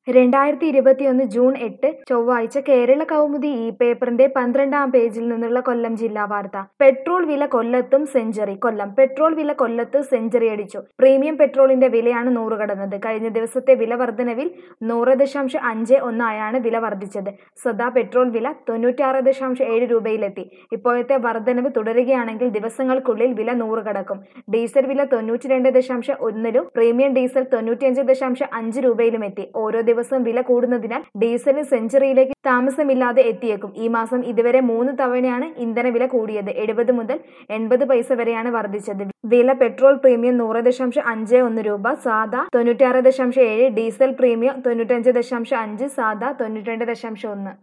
രണ്ടായിരത്തി ഇരുപത്തിയൊന്ന് ജൂൺ എട്ട് ചൊവ്വാഴ്ച കേരള കൗമുദി ഈ പേപ്പറിന്റെ പന്ത്രണ്ടാം പേജിൽ നിന്നുള്ള കൊല്ലം ജില്ലാ വാർത്ത പെട്രോൾ വില കൊല്ലത്തും സെഞ്ചുറി കൊല്ലം പെട്രോൾ വില കൊല്ലത്ത് സെഞ്ചുറി അടിച്ചു പ്രീമിയം പെട്രോളിന്റെ വിലയാണ് നൂറ് കടന്നത് കഴിഞ്ഞ ദിവസത്തെ വില വർധനവിൽ നൂറ് ദശാംശം അഞ്ച് ഒന്നായാണ് വില വർദ്ധിച്ചത് സദാ പെട്രോൾ വില തൊണ്ണൂറ്റാറ് ദശാംശം ഏഴ് രൂപയിലെത്തി ഇപ്പോഴത്തെ വർധനവ് തുടരുകയാണെങ്കിൽ ദിവസങ്ങൾക്കുള്ളിൽ വില നൂറ് കടക്കും ഡീസൽ വില തൊണ്ണൂറ്റി രണ്ട് ദശാംശം ഒന്നിലും പ്രീമിയം ഡീസൽ തൊണ്ണൂറ്റിയഞ്ച് ദശാംശം അഞ്ച് രൂപയിലും എത്തി ഓരോ ദിവസവും വില കൂടുന്നതിനാൽ ഡീസലിന് സെഞ്ചുറിയിലേക്ക് താമസമില്ലാതെ എത്തിയേക്കും ഈ മാസം ഇതുവരെ മൂന്ന് തവണയാണ് ഇന്ധന വില കൂടിയത് എഴുപത് മുതൽ എൺപത് പൈസ വരെയാണ് വർദ്ധിച്ചത് വില പെട്രോൾ പ്രീമിയം നൂറ് ദശാംശം അഞ്ച് ഒന്ന് രൂപ സാദാ തൊണ്ണൂറ്റാറ് ദശാംശം ഏഴ് ഡീസൽ പ്രീമിയം തൊണ്ണൂറ്റഞ്ച് ദശാംശം അഞ്ച് സാദാ തൊണ്ണൂറ്റിരണ്ട് ദശാംശം ഒന്ന്